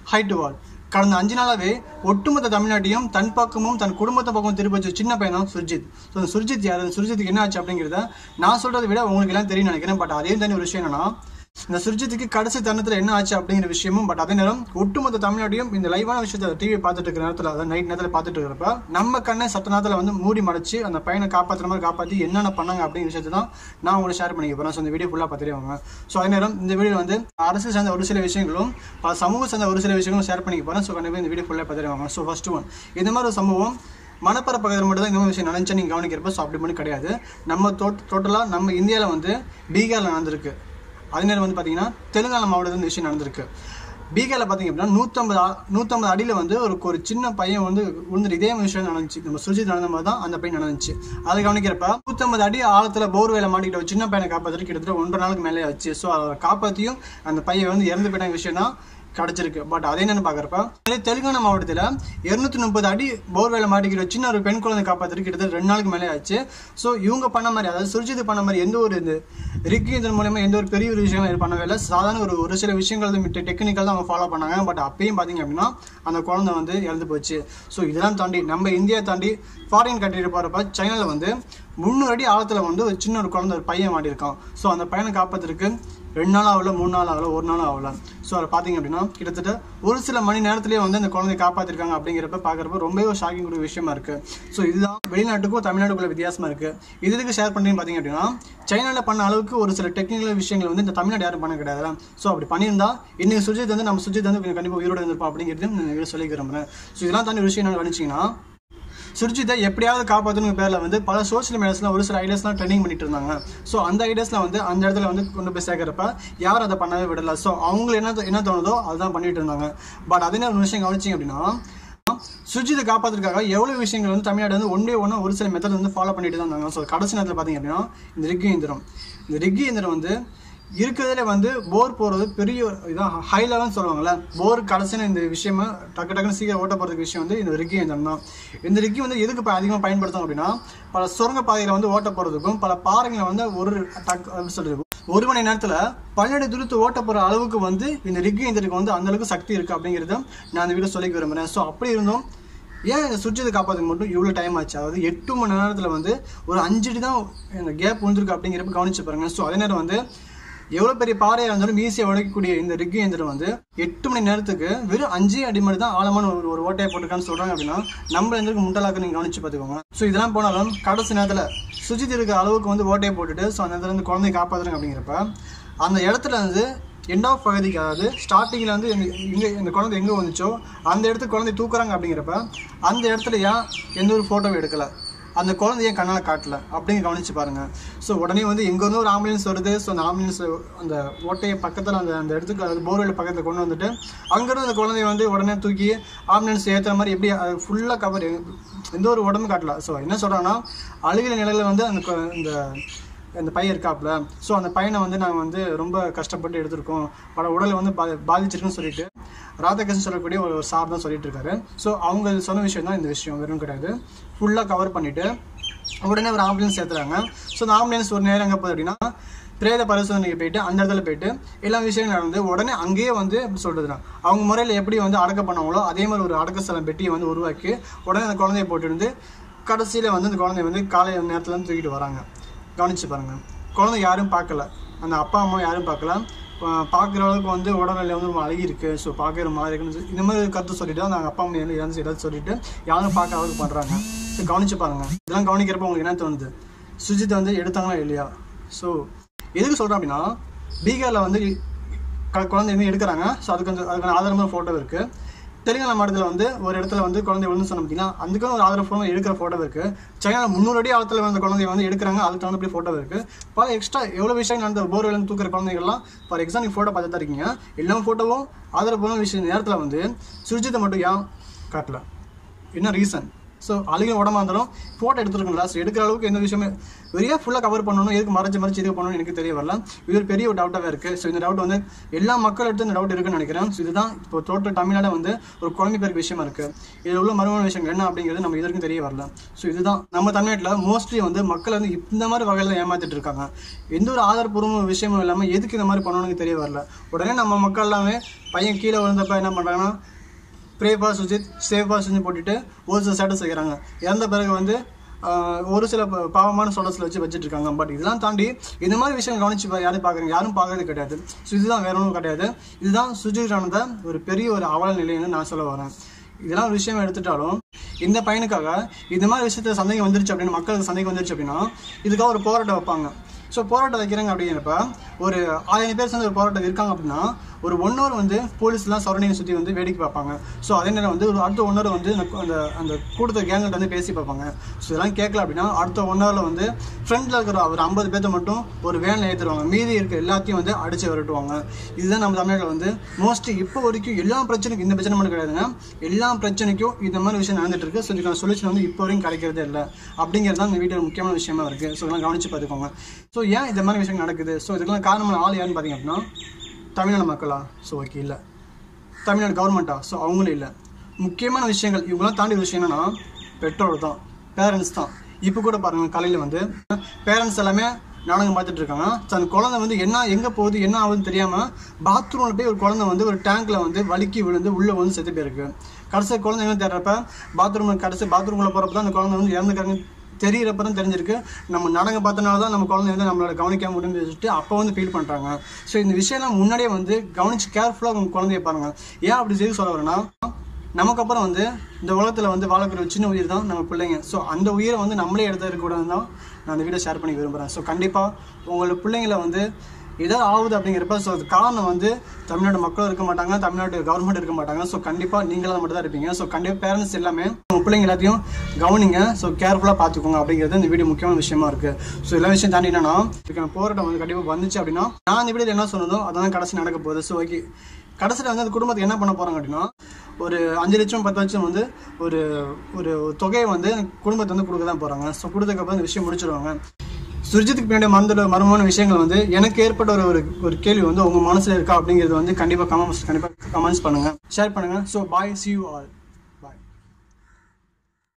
height வால் கடந்த அஞ்சு நாளாவே ஒட்டுமொத்த தமிழ்நாட்டையும் தன் பக்கமும் தன் குடும்பத்தை பக்கம் திருப்பி வச்ச சின்ன பையன் தான் சுர்ஜித் ஸோ அந்த சுர்ஜித் யார் அந்த சுர்ஜித்துக்கு என்ன ஆச்சு அப்படிங்கிறத நான் சொல்றதை விட உங்களுக்கு எல்லாம் தெரியும் நினைக்கிறேன் பட் அதே தனி ஒரு விஷயம் என்னன்னா இந்த சுர்ஜித்துக்கு கடைசி தருணத்தில் என்ன ஆச்சு அப்படிங்கிற விஷயமும் பட் அதே நேரம் ஒட்டுமொத்த தமிழ்நாட்டையும் இந்த லைவான விஷயத்தை டிவி பார்த்துட்டு இருக்கிற நேரத்தில் அதாவது நைட் நேரத்தில் பார்த்துட்டு இருக்கிறப்ப நம்ம கண்ணை சத்த நேரத்தில் வந்து மூடி மறைச்சு அந்த பையனை காப்பாற்றுற மாதிரி காப்பாற்றி என்னென்ன பண்ணாங்க அப்படிங்கிற விஷயத்தை தான் நான் உங்களுக்கு ஷேர் பண்ணிக்க போகிறேன் ஸோ இந்த வீடியோ ஃபுல்லாக பார்த்துருவாங்க ஸோ அதே நேரம் இந்த வீடியோ வந்து அரசு சார்ந்த ஒரு சில விஷயங்களும் பல சமூக சார்ந்த ஒரு சில விஷயங்களும் ஷேர் பண்ணிக்க போகிறேன் ஸோ கண்டிப்பாக இந்த வீடியோ ஃபுல்லாக பார்த்துருவாங்க ஸோ ஃபர்ஸ்ட் ஒன் இந்த மாதிரி ஒரு சம்பவம் மணப்பர பகுதியில் மட்டும் தான் இந்த மாதிரி விஷயம் நினைச்சா நீங்கள் கவனிக்கிறப்ப ஸோ அப்படி மட்டும் கிடையாது நம்ம டோட்டலாக நம்ம இந்தியாவில் வந்து பீகாரில் நடந்திருக்கு அதே நேரம் வந்து பார்த்தீங்கன்னா தெலுங்கானா மாவட்டத்தில் இந்த விஷயம் நடந்திருக்கு பீகாரில் பார்த்தீங்க அப்படின்னா நூற்றம்பது நூற்றம்பது அடியில் வந்து ஒரு ஒரு சின்ன பையன் வந்து விழுந்துட்டு இதே விஷயம் நடந்துச்சு நம்ம சுஜித் நடந்த மாதிரி தான் அந்த பையன் நடந்துச்சு அதை கவனிக்கிறப்ப நூற்றம்பது அடி ஆழத்தில் போர்வேல மாட்டிக்கிட்ட ஒரு சின்ன பையனை காப்பாற்றுறதுக்கு கிட்டத்தட்ட ஒன்றரை நாளுக்கு மேலே ஆச்சு ஸோ அதை காப்பாற்றியும் அந்த பையன் வந்து இறந்து போயிட்ட விஷயம் தான் கிடைச்சிருக்கு பட் அதே என்னன்னு பார்க்குறப்ப அதே தெலுங்கானா மாவட்டத்தில் இருநூத்தி முப்பது அடி போர்வேல மாட்டிக்கிற சின்ன ஒரு பெண் குழந்தை காப்பாற்றுறதுக்கு கிட்டத்தட்ட ரெண்டு நாளுக்கு மேலே ஆச்சு ஸோ இவங்க பண்ண மாதிரி அதாவது சுர்ஜித் பண்ண மாதிரி எந்த ஒரு இந்த ரிக்கி இதன் மூலயமா எந்த ஒரு பெரிய ஒரு விஷயம் இது பண்ணவே இல்லை சாதாரண ஒரு ஒரு சில விஷயங்கள் டெக்னிக்கல் தான் அவங்க ஃபாலோ பண்ணாங்க பட் அப்பயும் பார்த்தீங்க அப்படின்னா அந்த குழந்தை வந்து இறந்து போச்சு ஸோ இதெல்லாம் தாண்டி நம்ம இந்தியா தாண்டி ஃபாரின் கண்ட்ரி போகிறப்ப சைனாவில் வந்து முந்நூறு அடி ஆழத்தில் வந்து ஒரு சின்ன ஒரு குழந்தை ஒரு பையன் மாட்டியிருக்கான் ஸோ அந்த பையனை காப்பாற்றுறதுக்கு ரெண்டு நாள் ஆகல மூணு நாள் ஆகல ஒரு நாள் ஆகல ஸோ அதை பார்த்தீங்க அப்படின்னா கிட்டத்தட்ட ஒரு சில மணி நேரத்திலேயே வந்து அந்த குழந்தைய காப்பாற்றிருக்காங்க அப்படிங்கிறப்ப பார்க்குறப்ப ரொம்பவே ஷாக்கிங் கூடிய விஷயமா இருக்கு ஸோ இதுதான் வெளிநாட்டுக்கும் தமிழ்நாட்டுக்குள்ள வித்தியாசமா இருக்கு இது எதுக்கு ஷேர் பண்ணுறீங்கன்னு பார்த்தீங்க அப்படின்னா சைனாவில் பண்ண அளவுக்கு ஒரு சில டெக்னிக்கல் விஷயங்கள் வந்து இந்த தமிழ்நாடு யாரும் பண்ண கிடையாது ஸோ அப்படி பண்ணியிருந்தா இன்னைக்கு சுஜித் வந்து நம்ம சுஜித் வந்து கண்டிப்பாக உயிரோடு இருந்திருப்போம் அப்படிங்கிறது நான் சொல்லி விரும்புறேன் ஸோ இதெல்லாம் தாண்டி ஒரு விஷயம் என்ன நினச்சிங்கன்னா சுர்ஜித்தை எப்படியாவது காப்பாற்றணும் பேரில் வந்து பல சோஷியல் மீடியாஸில் ஒரு சில ஐடியாஸ்லாம் ட்ரெண்டிங் பண்ணிட்டு இருந்தாங்க ஸோ அந்த ஐடியாஸில் வந்து அந்த இடத்துல வந்து கொண்டு போய் சேர்க்குறப்ப யாரும் அதை பண்ணவே விடல ஸோ அவங்க என்ன என்ன தோணுதோ அதுதான் பண்ணிட்டு இருந்தாங்க பட் அதே ஒரு விஷயம் கவனிச்சிங்க அப்படின்னா சுஜித்தை காப்பாற்றுறதுக்காக எவ்வளோ விஷயங்கள் வந்து தமிழ்நாடு வந்து ஒன்றே ஒன்று ஒரு சில மெத்தட் வந்து ஃபாலோ பண்ணிட்டு தான் இருந்தாங்க ஸோ கடைசி நேரத்தில் பார்த்தீங்க அப்படின்னா இந்த ரிக்கி இயந்திரம் இந்த ரிக்கி இயந்திரம் வந்து இருக்கிறதுல வந்து போர் போகிறது பெரிய இதான் ஹை லெவல்னு சொல்லுவாங்கல்ல போர் கடைசின இந்த விஷயமா டக்கு டக்குன்னு சீக்கிரம் ஓட்ட போகிறதுக்கு விஷயம் வந்து இந்த ரிக்கி இயந்திரம் தான் இந்த ரிக்கி வந்து எதுக்கு இப்போ அதிகமாக பயன்படுத்தும் அப்படின்னா பல சுரங்க பாதையில் வந்து ஓட்ட போகிறதுக்கும் பல பாறைகளை வந்து ஒரு டக் அப்படி சொல்றது ஒரு மணி நேரத்தில் பன்னெண்டு தூரத்து ஓட்ட போகிற அளவுக்கு வந்து இந்த ரிக்கி இயந்திரத்துக்கு வந்து அந்த அளவுக்கு சக்தி இருக்குது அப்படிங்கிறத நான் அந்த வீடியோ சொல்லிக்க விரும்புகிறேன் ஸோ அப்படி இருந்தும் ஏன் இந்த சுவிட்சத்தை காப்பாற்றுக்கு மட்டும் இவ்வளோ டைம் ஆச்சு அதாவது எட்டு மணி நேரத்தில் வந்து ஒரு அஞ்சு அடி தான் இந்த கேப் விழுந்திருக்கு அப்படிங்கிறப்ப கவனிச்சு பாருங்க ஸோ அதே நேரம் வந்து எவ்வளோ பெரிய பாறையாக இருந்தாலும் ஈஸியாக உடைக்கக்கூடிய இந்த ரிக்கி இயந்திரம் வந்து எட்டு மணி நேரத்துக்கு வெறும் அஞ்சு அடி மட்டும் தான் ஆழமான ஒரு ஒரு ஓட்டையை போட்டிருக்கான்னு சொல்கிறாங்க அப்படின்னா நம்ம எந்திரக்கு முட்டலாக்க நீங்கள் கவனிச்சு பார்த்துக்கோங்க ஸோ இதெல்லாம் போனாலும் கடைசி நேரத்தில் சுஜித் இருக்கிற அளவுக்கு வந்து ஓட்டையை போட்டுட்டு ஸோ அந்த இடத்துல வந்து குழந்தைய காப்பாற்றுறாங்க அப்படிங்கிறப்ப அந்த இடத்துல வந்து எண்ட் ஆஃப் பகுதிக்கு அதாவது ஸ்டார்டிங்கில் வந்து இந்த இங்கே இந்த குழந்தை எங்கே வந்துச்சோ அந்த இடத்துக்கு குழந்தை தூக்குறாங்க அப்படிங்கிறப்ப அந்த இடத்துல ஏன் எந்த ஒரு ஃபோட்டோவும் எடுக்கலை அந்த குழந்தைய கண்ணால் காட்டல அப்படிங்க கவனிச்சு பாருங்க ஸோ உடனே வந்து எங்கேருந்து ஒரு ஆம்புலன்ஸ் வருது ஸோ அந்த ஆம்புலன்ஸ் அந்த ஓட்டையை பக்கத்தில் அந்த அந்த இடத்துக்கு அது போர்வெல் பக்கத்தில் கொண்டு வந்துட்டு அங்கேருந்து அந்த குழந்தைய வந்து உடனே தூக்கி ஆம்புலன்ஸ் ஏற்றுற மாதிரி எப்படி அது ஃபுல்லாக கவர் எந்த ஒரு உடம்பு காட்டல ஸோ என்ன சொல்கிறாங்கன்னா அழுகிற நிலையில் வந்து அந்த கொ- இந்த இந்த பையன் இருக்காப்புல ஸோ அந்த பையனை வந்து நாங்கள் வந்து ரொம்ப கஷ்டப்பட்டு எடுத்திருக்கோம் பல உடலை வந்து பா பாதிச்சிருக்குன்னு சொல்லிட்டு ராதாகிருஷ்ணன் சொல்லக்கூடிய ஒரு சார் தான் சொல்லிட்டு இருக்காரு ஸோ அவங்க சொன்ன விஷயம் தான் இந்த விஷயம் வெறும் கிடையாது ஃபுல்லாக கவர் பண்ணிட்டு உடனே ஒரு ஆம்புலன்ஸ் சேர்த்துறாங்க ஸோ அந்த ஆம்புலன்ஸ் ஒரு நேரம் எங்கே போகுது அப்படின்னா பிரேத பரிசோதனைக்கு போயிட்டு அந்த இடத்துல போயிட்டு எல்லா விஷயங்களும் நடந்து உடனே அங்கேயே வந்து எப்படி சொல்றதுனா அவங்க முறையில் எப்படி வந்து அடக்க பண்ணாங்களோ அதே மாதிரி ஒரு அடக்க ஸ்தலம் பெட்டியை வந்து உருவாக்கி உடனே அந்த குழந்தைய போட்டுருந்து கடைசியில் வந்து அந்த குழந்தைய வந்து காலை நேரத்துல இருந்து தூக்கிட்டு வராங்க கவனிச்சு பாருங்க குழந்தை யாரும் பார்க்கல அந்த அப்பா அம்மா யாரும் பார்க்கல பா- பார்க்குற அளவுக்கு வந்து உடல்நிலை வந்து ரொம்ப அழகி இருக்கு ஸோ பார்க்குற மாதிரி இருக்குன்னு சொல்லி- இந்த மாதிரி கருத்து சொல்லிட்டு தான் நாங்கள் அப்பா அம்மா வந்து இறந்து ஏதாவது சொல்லிட்டு யாரும் பார்க்க அளவுக்கு பண்ணுறாங்க ஸோ கவனிச்சு பாருங்க இதெல்லாம் கவனிக்கிறப்ப உங்களுக்கு என்ன தோணுது சுஜித் வந்து எடுத்தாங்களா இல்லையா ஸோ எதுக்கு சொல்கிறேன் அப்படின்னா பீகாரில் வந்து க- குழந்தை வந்து எடுக்கிறாங்க ஸோ அதுக்கு வந்து அதுக்கான ஆதாரமான ஃபோட்டோ இருக்குது தெலுங்கானா மாவட்டத்தில் வந்து ஒரு இடத்துல வந்து குழந்தை விழுந்து சொன்ன பார்த்தீங்கன்னா அதுக்கும் ஒரு ஆதரவு ஃபோட்டோ எடுக்கிற ஃபோட்டோ இருக்கு சைனா முந்நூறு அடி ஆழத்தில் வந்த குழந்தைய வந்து எடுக்கிறாங்க அதுக்கு தகுந்த ஃபோட்டோ இருக்கு பல எக்ஸ்ட்ரா எவ்வளோ விஷயம் நடந்த போர்வெல் தூக்குற குழந்தைகள்லாம் ஃபார் எக்ஸாம் நீ ஃபோட்டோ பார்த்துட்டு தான் இருக்கீங்க எல்லா ஃபோட்டோவும் ஆதரவு விஷயம் நேரத்தில் வந்து சுர்ஜித்தை மட்டும் ஏன் காட்டல என்ன ரீசன் ஸோ அழுகின உடம்பா இருந்தாலும் ஃபோட்டோ எடுத்துருக்கோம்ல ஸோ எடுக்கிற அளவுக்கு எந்த விஷயமே வெறியா ஃபுல்லாக கவர் பண்ணணும் எதுக்கு மறைச்சு மறைச்சு இது பண்ணணும்னு எனக்கு தெரிய வரல இது ஒரு பெரிய ஒரு டவுட்டாகவே இருக்குது ஸோ இந்த டவுட் வந்து எல்லா மக்கள் எடுத்து இந்த டவுட் இருக்குன்னு நினைக்கிறேன் ஸோ இதுதான் இப்போ டோட்டல் தமிழ்நாடு வந்து ஒரு குழம்பு பேருக்கு விஷயமா இருக்குது இதில் உள்ள மர்மமான விஷயங்கள் என்ன அப்படிங்கிறது நம்ம இதற்கும் தெரிய வரல ஸோ இதுதான் நம்ம தமிழ்நாட்டில் மோஸ்ட்லி வந்து மக்கள் வந்து இந்த மாதிரி வகையில் ஏமாத்திட்டு இருக்காங்க எந்த ஒரு ஆதாரப்பூர்வ விஷயமும் இல்லாமல் எதுக்கு இந்த மாதிரி பண்ணணும்னு தெரிய வரல உடனே நம்ம மக்கள் எல்லாமே பையன் கீழே விழுந்தப்ப என்ன பண்ணுறாங்கன்னா பிரேபா சுஜித் சேஃபா சுஜித் போட்டுட்டு ஒரு சில ஸ்டேட்டஸ் வைக்கிறாங்க இறந்த பிறகு வந்து ஆஹ், ஒரு சில ப- பாவமான ஸ்டேட்டஸில் வச்சு வச்சுட்டு இருக்காங்க பட் இதெல்லாம் தாண்டி இந்த மாதிரி விஷயம் கவனிச்சு பா- யாரும் பார்க்குறீங்க யாரும் பார்க்கறது கிடையாது ஸோ இதுதான் வேற ஒன்றும் கிடையாது இதுதான் சுஜித் நடந்த ஒரு பெரிய ஒரு அவல நிலைன்னு நான் சொல்ல வரேன் இதெல்லாம் ஒரு விஷயம் எடுத்துட்டாலும் இந்த பையனுக்காக இந்த மாதிரி விஷயத்துல சந்தேகம் வந்துருச்சு அப்படின்னு மக்களுக்கு சந்தேகம் வந்துருச்சு அப்படின்னா இதுக்காக ஒரு போராட்டம் வைப்பாங்க ஸோ போராட்டம் வைக்கிறாங்க அப்படிங்கிறப்ப ஒரு ஆயிரம் பேர் சேர்ந்து ஒரு போராட்டம் இருக்காங்க அப்படின்னா ஒரு ஒன் ஹவர் வந்து போலீஸ்லாம் சரௌண்டிங் சுற்றி வந்து வேடிக்கை பார்ப்பாங்க ஸோ அதே நேரம் வந்து ஒரு அடுத்த ஒன் ஹவர் வந்து அந்த அந்த அந்த கூட்டத்தை கேங்கிட்ட வந்து பேசி பார்ப்பாங்க ஸோ இதெல்லாம் கேட்கல அப்படின்னா அடுத்த ஒன் ஹவரில் வந்து ஃப்ரண்ட்டில் இருக்கிற ஒரு ஐம்பது பேர்த்த மட்டும் ஒரு வேனில் ஏற்றுருவாங்க மீதி இருக்க எல்லாத்தையும் வந்து அடிச்சு விரட்டுவாங்க இதுதான் நம்ம தமிழ்நாட்டில் வந்து மோஸ்ட்லி இப்போ வரைக்கும் எல்லா பிரச்சனைக்கும் இந்த பிரச்சனை மட்டும் கிடையாதுங்க எல்லா பிரச்சனைக்கும் இந்த மாதிரி விஷயம் நடந்துட்டு இருக்கு ஸோ இதுக்கான சொல்யூஷன் வந்து இப்போ வரைக்கும் கிடைக்கிறதே இல்லை அப்படிங்கிறது தான் இந்த வீடியோ முக்கியமான விஷயமா இருக்கு ஸோ இதெல்லாம் கவனிச்சு பார்த்துக்கோங்க ஸோ ஏன் இந்த மாதிரி விஷயம் நடக்குது ஸோ இதுக்கெல்லாம் காரணமான ஆள் யாருன்னு பார்த்தீங்க அப்படின்னா தமிழ்நாடு மக்களா ஸோ ஓகே இல்லை தமிழ்நாடு கவர்மெண்ட்டா ஸோ அவங்களும் இல்லை முக்கியமான விஷயங்கள் இவங்களாம் தாண்டி ஒரு விஷயம் என்னன்னா பெற்றோர் தான் பேரண்ட்ஸ் தான் இப்போ கூட பாருங்க காலையில் வந்து பேரண்ட்ஸ் எல்லாமே நாடகம் பார்த்துட்டு இருக்காங்க தன் குழந்தை வந்து என்ன எங்கே போகுது என்ன ஆகுதுன்னு தெரியாமல் பாத்ரூமில் போய் ஒரு குழந்தை வந்து ஒரு டேங்க்ல வந்து வலிக்கி விழுந்து உள்ளே வந்து செத்து போயிருக்கு கடைசி குழந்தை என்ன தேடுறப்ப பாத்ரூம் கடைசி பாத்ரூமில் போகிறப்ப தான் அந்த குழந்தை வந்து இறந்துக்காங்க தெரியறப்ப தான் தெரிஞ்சிருக்கு நம்ம நாடகம் பார்த்தனால தான் நம்ம குழந்தை வந்து நம்மளோட கவனிக்காம முடிஞ்சு வச்சுட்டு அப்போ வந்து ஃபீல் பண்ணுறாங்க ஸோ இந்த விஷயம்லாம் முன்னாடியே வந்து கவனிச்சு கேர்ஃபுல்லாக உங்கள் குழந்தைய பாருங்க ஏன் அப்படி செய்து சொல்ல வரேன்னா நமக்கு அப்புறம் வந்து இந்த உலகத்தில் வந்து வாழக்கூடிய ஒரு சின்ன உயிர் தான் நம்ம பிள்ளைங்க ஸோ அந்த உயிரை வந்து நம்மளே எடுத்துக்கூடாது தான் நான் அந்த வீடியோ ஷேர் பண்ணி விரும்புகிறேன் ஸோ கண்டிப்பாக உங்களோட பிள்ளைங்களை வந்து ஏதாவது ஆகுது அப்படிங்கிறப்ப ஸோ அது காரணம் வந்து தமிழ்நாடு மக்களும் இருக்க மாட்டாங்க தமிழ்நாடு கவர்மெண்ட் இருக்க மாட்டாங்க ஸோ கண்டிப்பாக நீங்களாக மட்டும் தான் இருப்பீங்க ஸோ கண்டிப்பாக பேரண்ட்ஸ் எல்லாமே உங்கள் பிள்ளைங்க எல்லாத்தையும் கவனிங்க ஸோ கேர்ஃபுல்லாக பார்த்துக்கோங்க அப்படிங்கிறது இந்த வீடியோ முக்கியமான விஷயமா இருக்கு ஸோ எல்லா விஷயம் தாண்டி என்னன்னா இதுக்கான போராட்டம் வந்து கண்டிப்பாக வந்துச்சு அப்படின்னா நான் இந்த வீடியோ என்ன சொன்னதோ அதான் கடைசி நடக்க போகுது ஸோ ஓகே கடைசியில் வந்து அந்த குடும்பத்துக்கு என்ன பண்ண போகிறாங்க அப்படின்னா ஒரு அஞ்சு லட்சம் பத்து லட்சம் வந்து ஒரு ஒரு தொகையை வந்து குடும்பத்தை வந்து கொடுக்க தான் போகிறாங்க ஸோ கொடுத்ததுக்கப்புறம் இந்த விஷயம் முடிச்சிருவாங்க சுர்ஜித்துக்கு பின்னாடி மறந்துட மர்மமான விஷயங்கள் வந்து எனக்கு ஏற்பட்ட ஒரு ஒரு ஒரு கேள்வி வந்து உங்க மனசுல இருக்கா அப்படிங்கிறது வந்து கண்டிப்பா கமெண்ட்ஸ் கண்டிப்பா கமெண்ட்ஸ் பண்ணுங்க ஷேர் பண்ணுங்க so bye see you all